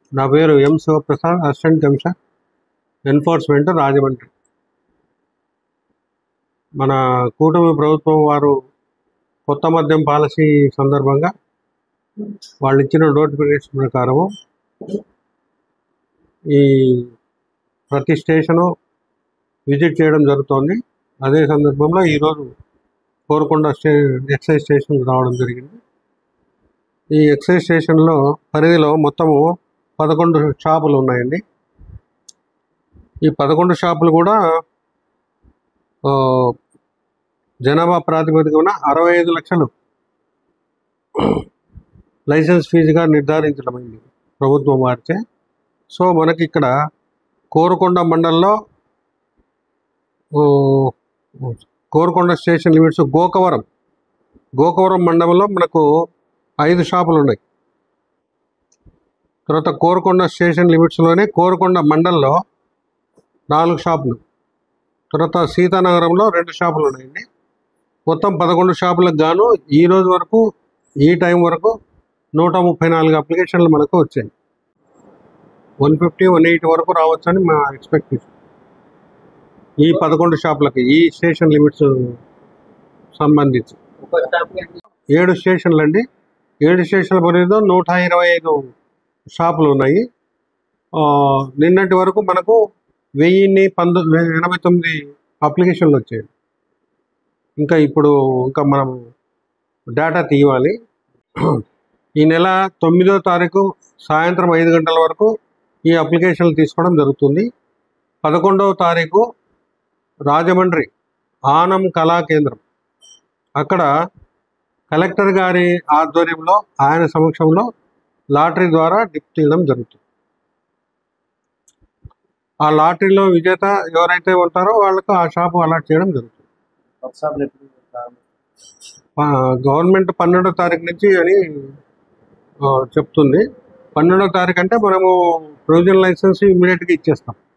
నా పేరు M Sivaprasad assistant commissioner enforcement Rajahmundry మన కూటమి ప్రభుత్వం వారు కొత్త మద్యం పాలసీ సందర్భంగా వాళ్ళు ఇచ్చిన నోటిఫికేషన్ ప్రకారము ఈ ప్రతి స్టేషను విజిట్ చేయడం జరుగుతోంది అదే సందర్భంలో ఈరోజు కోరుకొండ స్టే ఎక్సైజ్ స్టేషన్కి రావడం జరిగింది ఈ ఎక్సైజ్ స్టేషన్లో పరిధిలో మొత్తము పదకొండు షాపులు ఉన్నాయండి ఈ పదకొండు షాపులు కూడా ఆ, జనాభా ప్రాతిపదికన అరవై ఐదు లక్షలు లైసెన్స్ ఫీజుగా నిర్ధారించడమైంది ప్రభుత్వం వారిచే సో మనకి ఇక్కడ కోరుకొండ మండలంలో ఓ, కోరుకొండ స్టేషన్ లిమిట్స్ గోకవరం గోకవరం మండలంలో మనకు ఐదు షాపులు ఉన్నాయి తర్వాత కోరుకొండ స్టేషన్ లిమిట్స్లోనే కోరుకొండ మండల్లో నాలుగు షాపులు తర్వాత సీతానగరంలో రెండు షాపులు ఉన్నాయండి మొత్తం పదకొండు షాపులకు గాను ఈ రోజు వరకు ఈ టైం వరకు నూట ముప్పై నాలుగు అప్లికేషన్లు మనకు వచ్చాయి వన్ ఫిఫ్టీ వన్ ఎయిటీ వరకు రావచ్చని మా ఎక్స్పెక్టేషన్ ఈ పదకొండు షాపులకి ఈ స్టేషన్ లిమిట్స్ సంబంధించి ఏడు స్టేషన్లు అండి ఏడు స్టేషన్ల పరిధిలో నూట ఇరవై ఐదు షాపులు ఉన్నాయి ఆ, నిన్నటి వరకు మనకు వెయ్యిన్ని పంతొ ఎనభై తొమ్మిది అప్లికేషన్లు వచ్చాయి ఇంకా ఇప్పుడు ఇంకా మనం డేటా తీయాలి ఈ నెల తొమ్మిదో తారీఖు సాయంత్రం ఐదు గంటల వరకు ఈ అప్లికేషన్లు తీసుకోవడం జరుగుతుంది పదకొండవ తారీఖు రాజమండ్రి ఆనం కళా కేంద్రం అక్కడ కలెక్టర్ గారి ఆధ్వర్యంలో ఆయన సమక్షంలో లాటరీ ద్వారా డిప్ తీయడం జరుగుతుంది ఆ లాటరీలో విజేత ఎవరైతే ఉంటారో వాళ్ళకు ఆ షాపు అలాట్ చేయడం జరుగుతుంది ఆ, గవర్నమెంట్ పన్నెండో తారీఖు నుంచి అని ఆ, చెప్తుంది పన్నెండో తారీఖు అంటే మనము ప్రొవిజన్ లైసెన్స్ ఇమీడియట్గా ఇచ్చేస్తాం